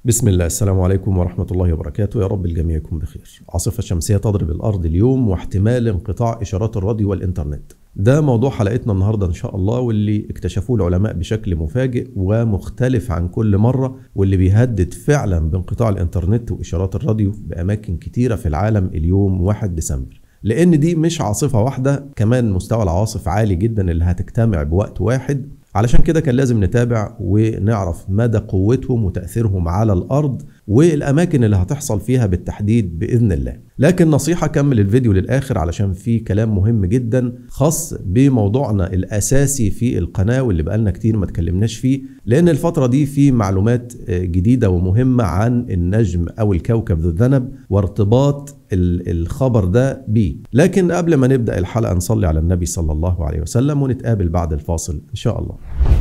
بسم الله السلام عليكم ورحمة الله وبركاته يا رب الجميع يكون بخير عاصفة شمسية تضرب الأرض اليوم واحتمال انقطاع إشارات الراديو والإنترنت ده موضوع حلقتنا النهاردة إن شاء الله واللي اكتشفوه العلماء بشكل مفاجئ ومختلف عن كل مرة واللي بيهدد فعلا بانقطاع الإنترنت وإشارات الراديو بأماكن كتيرة في العالم اليوم 1 ديسمبر لأن دي مش عاصفة واحدة كمان مستوى العواصف عالي جدا اللي هتجتمع بوقت واحد علشان كده كان لازم نتابع ونعرف مدى قوتهم وتأثيرهم على الأرض والأماكن اللي هتحصل فيها بالتحديد بإذن الله لكن نصيحة كمل الفيديو للآخر علشان فيه كلام مهم جدا خاص بموضوعنا الأساسي في القناة واللي بقالنا كتير ما تكلمناش فيه لأن الفترة دي في معلومات جديدة ومهمة عن النجم أو الكوكب ذو الذنب وارتباط الخبر ده بيه لكن قبل ما نبدأ الحلقة نصلي على النبي صلى الله عليه وسلم ونتقابل بعد الفاصل إن شاء الله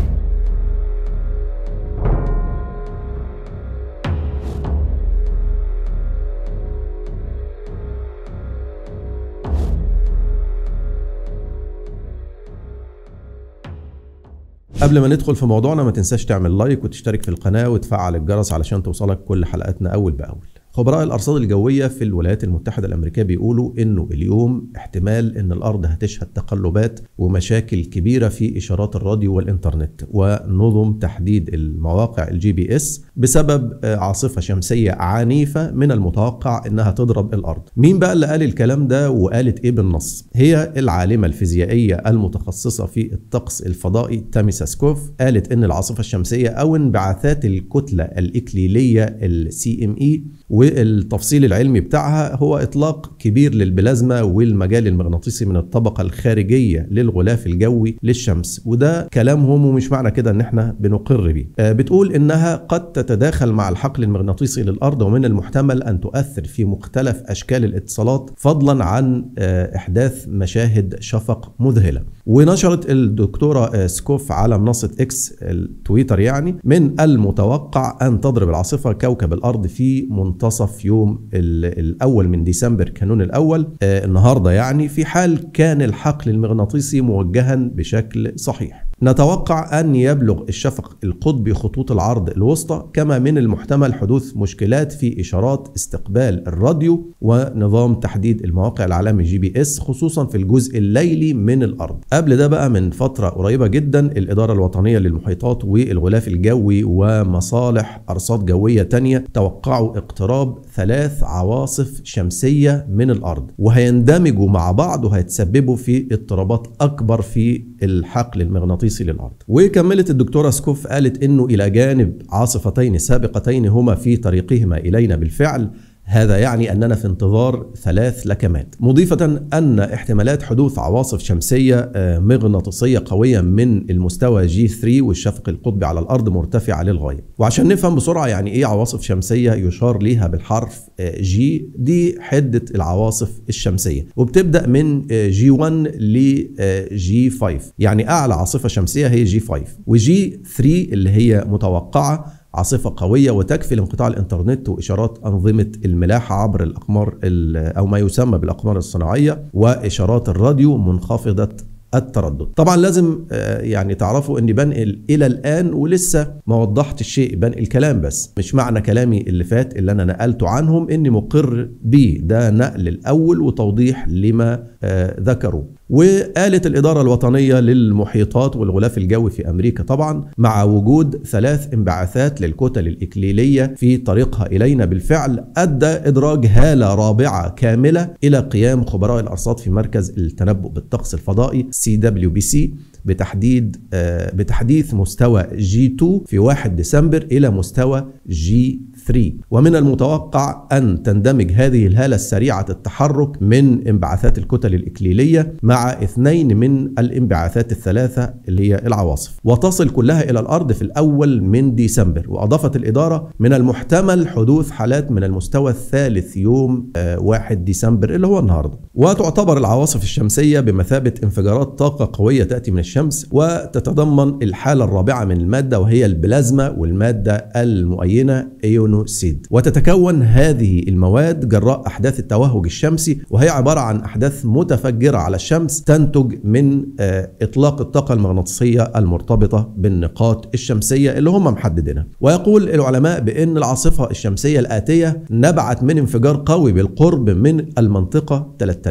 قبل ما ندخل في موضوعنا ما تنساش تعمل لايك وتشترك في القناة وتفعل الجرس علشان توصلك كل حلقاتنا أول بأول خبراء الأرصاد الجوية في الولايات المتحدة الأمريكية بيقولوا إنه اليوم احتمال إن الأرض هتشهد تقلبات ومشاكل كبيرة في إشارات الراديو والإنترنت ونظم تحديد المواقع الجي بي إس بسبب عاصفة شمسية عنيفة من المتوقع إنها تضرب الأرض. مين بقى اللي قال الكلام ده وقالت إيه بالنص؟ هي العالمة الفيزيائية المتخصصة في الطقس الفضائي تامي ساسكوف قالت إن العاصفة الشمسية أو انبعاثات الكتلة الإكليلية السي ام اي والتفصيل العلمي بتاعها هو اطلاق كبير للبلازما والمجال المغناطيسي من الطبقه الخارجيه للغلاف الجوي للشمس وده كلامهم ومش معنى كده ان احنا بنقر بيه بتقول انها قد تتداخل مع الحقل المغناطيسي للارض ومن المحتمل ان تؤثر في مختلف اشكال الاتصالات فضلا عن احداث مشاهد شفق مذهله ونشرت الدكتوره سكوف على منصه اكس التويتر يعني من المتوقع ان تضرب العاصفه كوكب الارض في منتصف يوم الاول من ديسمبر كانون الاول آه النهارده يعني في حال كان الحقل المغناطيسي موجها بشكل صحيح نتوقع أن يبلغ الشفق القطبي خطوط العرض الوسطى كما من المحتمل حدوث مشكلات في إشارات استقبال الراديو ونظام تحديد المواقع العالمي جي بي اس خصوصا في الجزء الليلي من الأرض قبل ده بقى من فترة قريبة جدا الإدارة الوطنية للمحيطات والغلاف الجوي ومصالح أرصاد جوية تانية توقعوا اقتراب ثلاث عواصف شمسية من الأرض وهيندمجوا مع بعض وهيتسببوا في اضطرابات أكبر في الحقل المغناطيسي للأرض وكملت الدكتورة سكوف قالت أنه إلى جانب عاصفتين سابقتين هما في طريقهما إلينا بالفعل هذا يعني أننا في انتظار ثلاث لكمات مضيفة أن احتمالات حدوث عواصف شمسية مغناطيسية قوية من المستوى جي 3 والشفق القطبي على الأرض مرتفعة للغاية وعشان نفهم بسرعة يعني إيه عواصف شمسية يشار ليها بالحرف جي دي حدة العواصف الشمسية وبتبدأ من جي 1 لجي 5 يعني أعلى عاصفة شمسية هي جي 5 وجي 3 اللي هي متوقعة عاصفة قوية وتكفي لانقطاع الإنترنت وإشارات أنظمة الملاحة عبر الأقمار أو ما يسمى بالأقمار الصناعية وإشارات الراديو منخفضة التردد طبعا لازم يعني تعرفوا اني بنقل الى الان ولسه ما وضحت الشيء بنقل كلام بس مش معنى كلامي اللي فات اللي انا نقلته عنهم اني مقر بيه ده نقل الاول وتوضيح لما ذكروا وقالت الإدارة الوطنية للمحيطات والغلاف الجوي في أمريكا طبعا مع وجود ثلاث انبعاثات للكتل الإكليلية في طريقها إلينا بالفعل أدى إدراج هالة رابعة كاملة إلى قيام خبراء الأرصاد في مركز التنبؤ بالطقس الفضائي سي دبليو بي سي بتحديد بتحديث مستوى جي 2 في 1 ديسمبر إلى مستوى جي 3 ومن المتوقع أن تندمج هذه الهالة السريعة التحرك من انبعاثات الكتل الإكليلية مع اثنين من الانبعاثات الثلاثة اللي هي العواصف وتصل كلها إلى الأرض في الأول من ديسمبر وأضافت الإدارة من المحتمل حدوث حالات من المستوى الثالث يوم 1 ديسمبر اللي هو النهاردة وتعتبر العواصف الشمسية بمثابة انفجارات طاقة قوية تأتي من الشمس الشمس وتتضمن الحالة الرابعة من المادة وهي البلازما والمادة المؤينة ايونوسيد وتتكون هذه المواد جراء أحداث التوهج الشمسي وهي عبارة عن أحداث متفجرة على الشمس تنتج من آه، إطلاق الطاقة المغناطيسية المرتبطة بالنقاط الشمسية اللي هم محددينها ويقول العلماء بأن العاصفة الشمسية الآتية نبعت من انفجار قوي بالقرب من المنطقة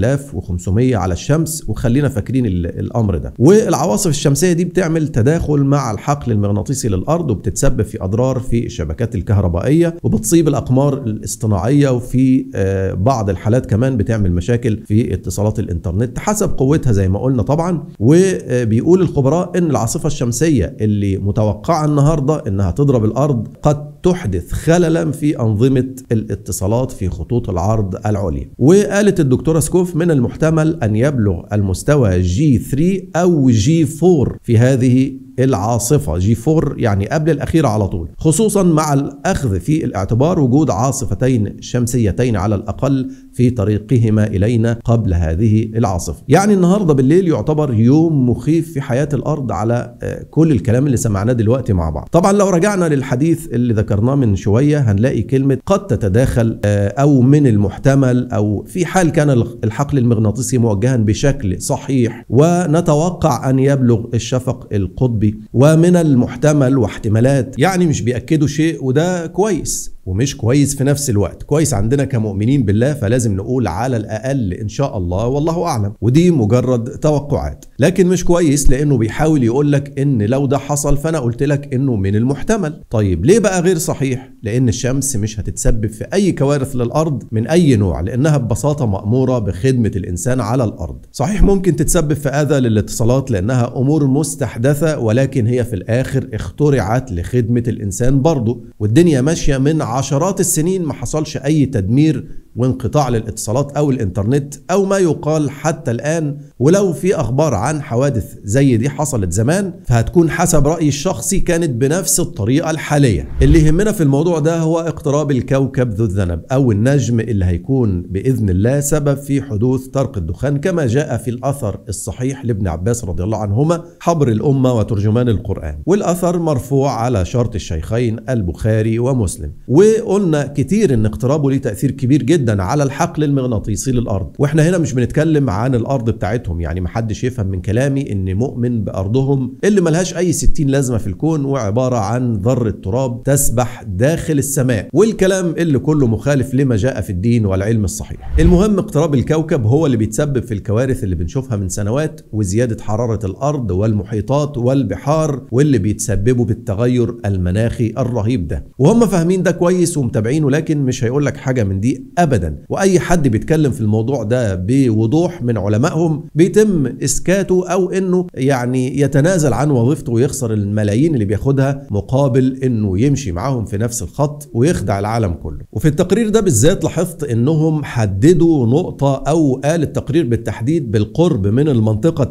3500 على الشمس وخلينا فاكرين الأمر ده والعواصف الشمسية دي بتعمل تداخل مع الحقل المغناطيسي للأرض وبتتسبب في أضرار في الشبكات الكهربائية وبتصيب الأقمار الاصطناعية وفي آه، بعض الحالات كمان بتعمل مشاكل في اتصالات الإنترنت حسب قوتها زي ما قلنا طبعا وبيقول الخبراء ان العاصفه الشمسيه اللي متوقعه النهارده انها تضرب الارض قد تحدث خللا في انظمه الاتصالات في خطوط العرض العليا وقالت الدكتوره سكوف من المحتمل ان يبلغ المستوى جي 3 او جي 4 في هذه العاصفة جي 4 يعني قبل الأخيرة على طول خصوصا مع الأخذ في الاعتبار وجود عاصفتين شمسيتين على الأقل في طريقهما إلينا قبل هذه العاصفة يعني النهاردة بالليل يعتبر يوم مخيف في حياة الأرض على آه، كل الكلام اللي سمعناه دلوقتي مع بعض طبعا لو رجعنا للحديث اللي ذكرناه من شوية هنلاقي كلمة قد تتداخل آه، أو من المحتمل أو في حال كان الحقل المغناطيسي موجها بشكل صحيح ونتوقع أن يبلغ الشفق القطبي ومن المحتمل واحتمالات يعني مش بيأكدوا شيء وده كويس ومش كويس في نفس الوقت كويس عندنا كمؤمنين بالله فلازم نقول على الأقل إن شاء الله والله أعلم ودي مجرد توقعات لكن مش كويس لأنه بيحاول يقول لك إن لو ده حصل فأنا قلت لك إنه من المحتمل طيب ليه بقى غير صحيح لأن الشمس مش هتتسبب في أي كوارث للأرض من أي نوع لأنها ببساطة مأمورة بخدمة الإنسان على الأرض صحيح ممكن تتسبب في أذى للاتصالات لأنها أمور مستحدثة ولكن هي في الآخر اخترعت لخدمة الإنسان برضه والدنيا ماشية من عشرات السنين ما حصلش أي تدمير وانقطاع للاتصالات او الانترنت او ما يقال حتى الان ولو في اخبار عن حوادث زي دي حصلت زمان فهتكون حسب رايي الشخصي كانت بنفس الطريقه الحاليه اللي يهمنا في الموضوع ده هو اقتراب الكوكب ذو الذنب او النجم اللي هيكون باذن الله سبب في حدوث طرق الدخان كما جاء في الاثر الصحيح لابن عباس رضي الله عنهما حبر الامه وترجمان القران والاثر مرفوع على شرط الشيخين البخاري ومسلم وقلنا كتير ان اقترابه ليه تاثير كبير جدا جدا على الحقل المغناطيسي للارض واحنا هنا مش بنتكلم عن الارض بتاعتهم يعني محدش يفهم من كلامي ان مؤمن بارضهم اللي ملهاش اي ستين لازمه في الكون وعباره عن ذره تراب تسبح داخل السماء والكلام اللي كله مخالف لما جاء في الدين والعلم الصحيح المهم اقتراب الكوكب هو اللي بيتسبب في الكوارث اللي بنشوفها من سنوات وزياده حراره الارض والمحيطات والبحار واللي بيتسببوا بالتغير المناخي الرهيب ده وهم فاهمين ده كويس ومتابعينه لكن مش هيقول لك حاجه من دي ابدا ابدا واي حد بيتكلم في الموضوع ده بوضوح من علمائهم بيتم اسكاته او انه يعني يتنازل عن وظيفته ويخسر الملايين اللي بياخدها مقابل انه يمشي معاهم في نفس الخط ويخدع العالم كله وفي التقرير ده بالذات لاحظت انهم حددوا نقطة او قال التقرير بالتحديد بالقرب من المنطقة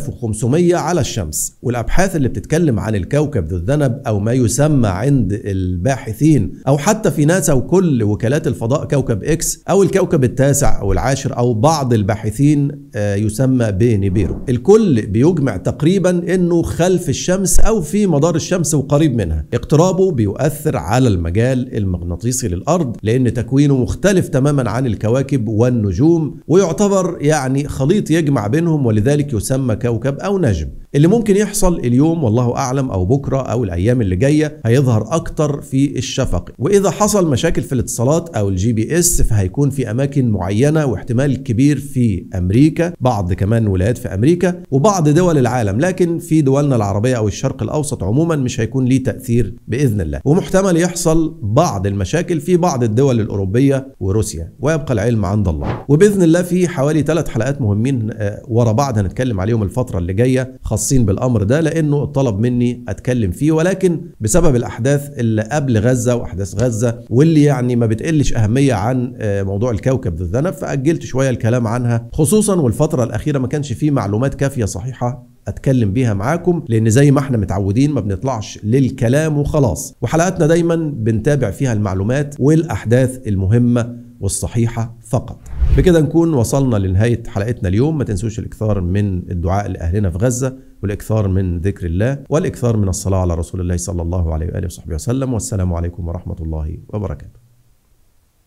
3500 على الشمس والابحاث اللي بتتكلم عن الكوكب ذو الذنب او ما يسمى عند الباحثين او حتى في ناسا وكل وكالات الفضاء كوكب اكس أو الكوكب التاسع أو العاشر أو بعض الباحثين آه، يسمى بنيبيرو الكل بيجمع تقريبا أنه خلف الشمس أو في مدار الشمس وقريب منها اقترابه بيؤثر على المجال المغناطيسي للأرض لأن تكوينه مختلف تماما عن الكواكب والنجوم ويعتبر يعني خليط يجمع بينهم ولذلك يسمى كوكب أو نجم اللي ممكن يحصل اليوم والله اعلم او بكره او الايام اللي جايه هيظهر اكتر في الشفق واذا حصل مشاكل في الاتصالات او الجي بي اس فهيكون في اماكن معينه واحتمال كبير في امريكا بعض كمان ولايات في امريكا وبعض دول العالم لكن في دولنا العربيه او الشرق الاوسط عموما مش هيكون ليه تاثير باذن الله ومحتمل يحصل بعض المشاكل في بعض الدول الاوروبيه وروسيا ويبقى العلم عند الله وباذن الله في حوالي ثلاث حلقات مهمين آه، ورا بعض هنتكلم عليهم الفتره اللي جايه خاصين بالامر ده لانه طلب مني اتكلم فيه ولكن بسبب الاحداث اللي قبل غزه واحداث غزه واللي يعني ما بتقلش اهميه عن آه، موضوع الكوكب ذو الذنب فاجلت شويه الكلام عنها خصوصا والفتره الاخيره ما كانش فيه معلومات كافيه صحيحه اتكلم بيها معاكم لان زي ما احنا متعودين ما بنطلعش للكلام وخلاص وحلقاتنا دايما بنتابع فيها المعلومات والاحداث المهمه والصحيحه فقط بكده نكون وصلنا لنهايه حلقتنا اليوم ما تنسوش الاكثار من الدعاء لاهلنا في غزه والاكثار من ذكر الله والاكثار من الصلاه على رسول الله صلى الله عليه واله وصحبه وسلم والسلام عليكم ورحمه الله وبركاته